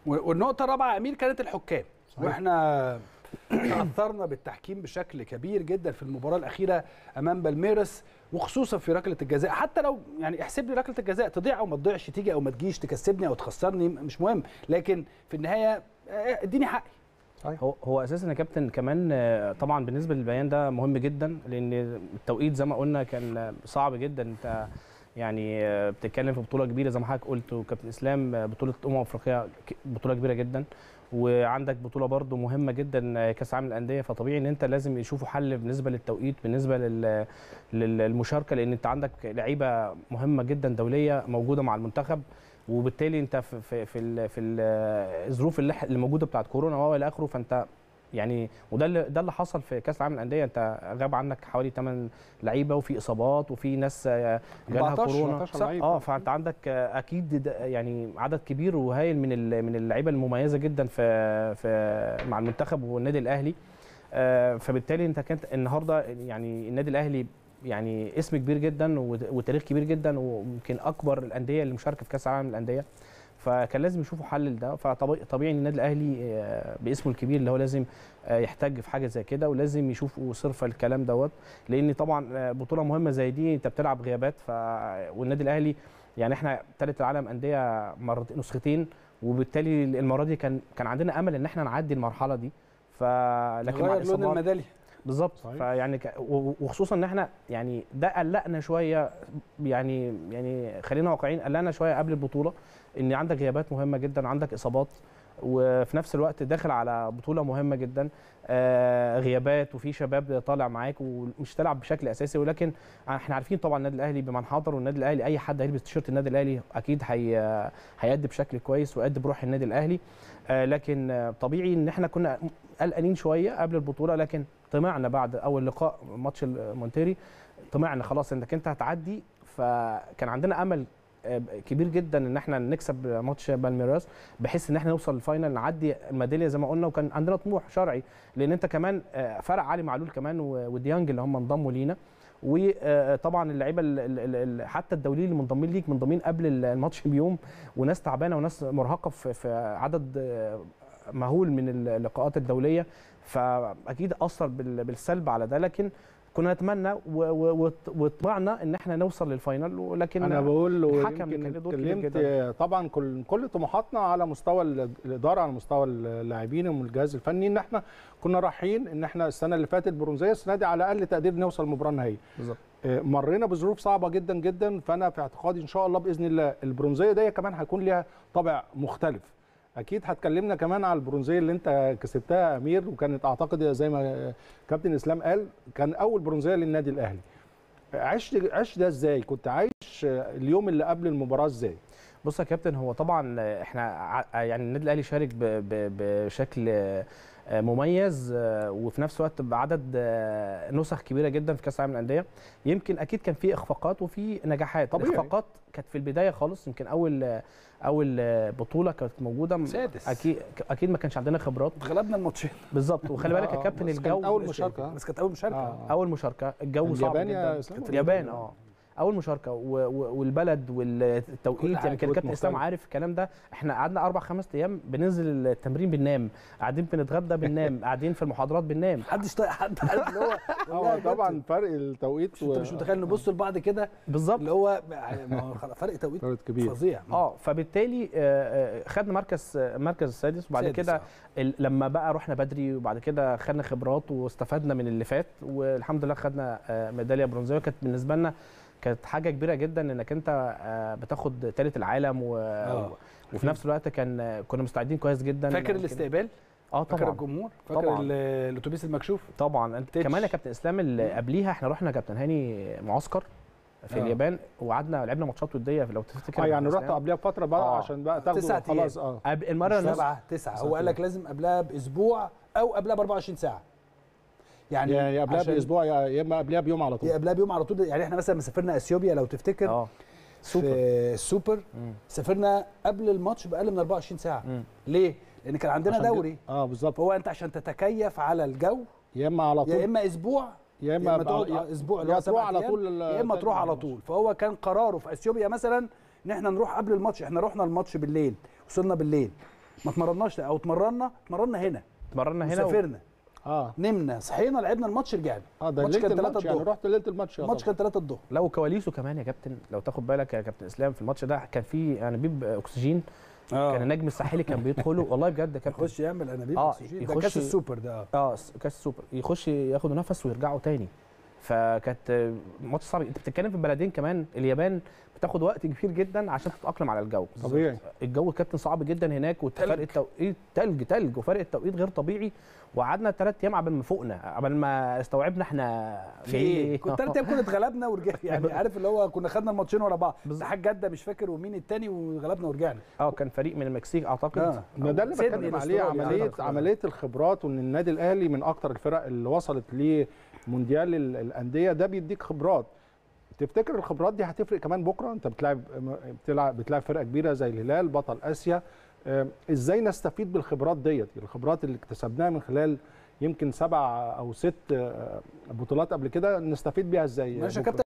و- والنقطه الرابعه يا امير كانت الحكام واحنا تاثرنا بالتحكيم بشكل كبير جدا في المباراه الاخيره امام بالميرس وخصوصا في ركله الجزاء حتى لو يعني احسب لي ركله الجزاء تضيع او ما تضيعش تيجي او ما تجيش تكسبني او تخسرني مش مهم لكن في النهايه آه، اديني حقي هو هو اساسا يا كابتن كمان آه، طبعا بالنسبه للبيان ده مهم جدا لان التوقيت زي ما قلنا كان آه، صعب جدا انت يعني آه، بتتكلم في بطوله كبيره زي ما حضرتك قلت وكابتن اسلام آه، بطوله امم افريقيا ك- بطوله كبيره جدا وعندك بطوله برضو مهمه جدا آه، كاس العالم للانديه فطبيعي ان انت لازم يشوفوا حل بالنسبه للتوقيت بالنسبه لل- لل- للمشاركه لان انت عندك لعيبه مهمه جدا دوليه موجوده مع المنتخب وبالتالي انت في في في, ال- في ال- الظروف اللي اللي موجوده بتاعت كورونا وهو الى اخره فانت يعني وده اللي ده اللي حصل في كاس العالم للانديه انت غاب عنك حوالي 8 لعيبه وفي اصابات وفي ناس آه، جالها 14 كورونا 14 صح؟ لعيب. اه فانت عندك آه، اكيد ده- يعني عدد كبير وهايل من ال- من اللعيبه المميزه جدا في في مع المنتخب والنادي الاهلي آه، فبالتالي انت كانت النهارده يعني النادي الاهلي يعني اسم كبير جدا وت- وتاريخ كبير جدا ويمكن اكبر الانديه اللي مشاركه في كاس العالم للانديه فكان لازم يشوفوا حل لده فطبيعي ان النادي الاهلي آه، باسمه الكبير اللي هو لازم آه، يحتاج في حاجه زي كده ولازم يشوفوا صرف الكلام دوت لان طبعا آه، بطوله مهمه زي دي انت بتلعب غيابات ف والنادي الاهلي يعني احنا ثالث العالم انديه مرتين نسختين وبالتالي المره دي كان كان عندنا امل ان احنا نعدي المرحله دي فلكن مع غير لون الاصابات الميداليه بالظبط صحيح. فيعني ك... و- وخصوصا ان احنا يعني ده قلقنا شويه يعني يعني خلينا واقعيين قلقنا شويه قبل البطوله ان عندك غيابات مهمه جدا عندك اصابات وفي نفس الوقت داخل على بطوله مهمه جدا آه غيابات وفي شباب طالع معاك ومش تلعب بشكل اساسي ولكن احنا عارفين طبعا النادي الاهلي بمن حضر والنادي الاهلي اي حد هيلبس تيشيرت النادي الاهلي اكيد هي هيأدي بشكل كويس ويأدي بروح النادي الاهلي آه لكن آه طبيعي ان احنا كنا قلقانين شويه قبل البطوله لكن طمعنا بعد اول لقاء ماتش المونتيري طمعنا خلاص انك انت هتعدي فكان عندنا امل آه، كبير جدا ان احنا نكسب ماتش بالميراس بحيث ان احنا نوصل للفاينل نعدي الميداليه زي ما قلنا وكان عندنا طموح شرعي لان انت كمان آه، فرق علي معلول كمان و- وديانج اللي هم انضموا لينا وطبعا اللعيبه ال- ال- ال- حتى الدوليين اللي منضمين ليك منضمين قبل الماتش بيوم وناس تعبانه وناس مرهقه في في عدد آه، مهول من اللقاءات الدوليه فاكيد اثر بال- بالسلب على ده لكن كنا نتمنى و- و- وط- وطمعنا ان احنا نوصل للفاينل ولكن انا بقول الحكم ويمكن كان له دور كبير اتكلمت طبعا كل كل طموحاتنا على مستوى ال- الاداره على مستوى اللاعبين والجهاز الفني ان احنا كنا رايحين ان احنا السنه اللي فاتت برونزيه السنه دي على الاقل تقدير نوصل المباراه النهائيه بالظبط آه، مرينا بظروف صعبه جدا جدا فانا في اعتقادي ان شاء الله باذن الله البرونزيه دي كمان هيكون ليها طابع مختلف اكيد هتكلمنا كمان على البرونزيه اللي انت كسبتها يا امير وكانت اعتقد زي ما كابتن اسلام قال كان اول برونزيه للنادي الاهلي عشت عشت ده ازاي كنت عايش اليوم اللي قبل المباراه ازاي بص يا كابتن هو طبعا احنا ع- يعني النادي الاهلي شارك ب- ب- بشكل آه، مميز آه، وفي نفس الوقت بعدد آه، نسخ كبيره جدا في كاس العالم للانديه يمكن اكيد كان في اخفاقات وفي نجاحات طبيعي. الاخفاقات كانت في البدايه خالص يمكن اول آه، اول آه، بطوله كانت موجوده سادس. اكيد اكيد ما كانش عندنا خبرات غلبنا الماتشين بالظبط وخلي بالك يا آه، كابتن بس كانت الجو اول مشاركه بس كانت اول مشاركه آه. اول مشاركه الجو صعب اليابان يا جدا إسلام كانت ولا اليابان اليابان؟ اه اول مشاركه و- و- والبلد والتوقيت حاجة يعني كان كابتن مختلف. اسلام عارف الكلام ده احنا قعدنا اربع خمس ايام بننزل التمرين بننام قاعدين بنتغدى بننام قاعدين في المحاضرات بننام محدش طايق حد عارف اللي هو والله اه يا طبعا كابتن، فرق التوقيت انت مش متخيل نبص لبعض كده بالظبط اللي هو ما هو خلاص فرق توقيت فرق كبير فظيع اه فبالتالي آه، آه، خدنا مركز آه، مركز السادس وبعد سادس، كده آه. ال- لما بقى رحنا بدري وبعد كده خدنا خبرات واستفدنا من اللي فات والحمد لله خدنا آه، ميداليه برونزيه كانت بالنسبه لنا كانت حاجه كبيره جدا انك انت آه، بتاخد ثالث العالم و... آه. وفي نفس الوقت كان كنا مستعدين كويس جدا فاكر يمكن- الاستقبال اه فاكر طبعا الجمهور فاكر طبعاً. ال- الاتوبيس المكشوف طبعا انت تتش. كمان يا كابتن اسلام اللي قبليها احنا رحنا كابتن هاني معسكر في آه. اليابان وقعدنا لعبنا ماتشات وديه لو تفتكر اه يا يعني كابتن رحت إسلام. قبلها بفتره بقى آه. عشان بقى تاخدوا تسعة أيام. خلاص اه قبل- المره اللي سبعة تسعة تسعة هو قال لك أيام. لازم قبلها باسبوع او قبلها ب 24 ساعه يعني يعني قبلها عشان- باسبوع يا يا اما قبلها بيوم على طول يا قبلها بيوم على طول يعني احنا مثلا لما سافرنا اثيوبيا لو تفتكر اه سوبر في السوبر مم. سافرنا قبل الماتش باقل من 24 ساعه مم. ليه؟ لان كان عندنا عشان كده- دوري اه بالظبط فهو انت عشان تتكيف على الجو يا اما على يا طول اما اسبوع يا يا اما اما تقعد يا- اسبوع اللي يا هو تروح سبعة على أيام، طول ال- يا اما تروح على الماتش. طول فهو كان قراره في اثيوبيا مثلا ان احنا نروح قبل الماتش احنا رحنا الماتش بالليل وصلنا بالليل ما اتمرناش او اتمرنا اتمرنا هنا اتمرنا هنا و... وسافرنا اه نمنا صحينا لعبنا الماتش رجعنا اه ده الماتش ليله كان 3 الماتش يعني الظهر رحت ليله الماتش يا الماتش طبعا. كان 3 الظهر لا وكواليسه كمان يا كابتن لو تاخد بالك يا كابتن اسلام في الماتش ده كان في انابيب اكسجين كان النجم الساحلي كان بيدخله والله بجد يا كابتن يخش يعمل انابيب آه، أكسجين. ده يخش- كاس السوبر ده آه. اه س- كاس السوبر يخش ياخدوا نفس ويرجعوا تاني فكانت آه، ماتش صعب انت بتتكلم في بلدين كمان اليابان بتاخد وقت كبير جدا عشان تتاقلم على الجو طبيعي الجو كابتن صعب جدا هناك وفرق التوقيت تلج تلج وفرق التوقيت غير طبيعي وقعدنا ثلاث ايام قبل ما فوقنا قبل ما استوعبنا احنا في جايين ايه؟ كنت ثلاث ايام كنا اتغلبنا ورجعنا يعني عارف اللي هو كنا خدنا الماتشين ورا بعض اتحاد جده مش فاكر ومين التاني وغلبنا ورجعنا اه كان فريق من المكسيك اعتقد آه. ما ده اللي سيدني بتكلم عليه الأسترالي عمليه عندك خبرات. عمليه الخبرات وان النادي الاهلي من اكتر الفرق اللي وصلت لمونديال ال- الانديه ده بيديك خبرات تفتكر الخبرات دي هتفرق كمان بكره انت بتلعب بتلعب بتلعب فرقه كبيره زي الهلال بطل اسيا آم، ازاي نستفيد بالخبرات ديت الخبرات اللي اكتسبناها من خلال يمكن سبع او ست آه، بطولات قبل كده نستفيد بيها ازاي ماشي يا بكرة؟ كابتن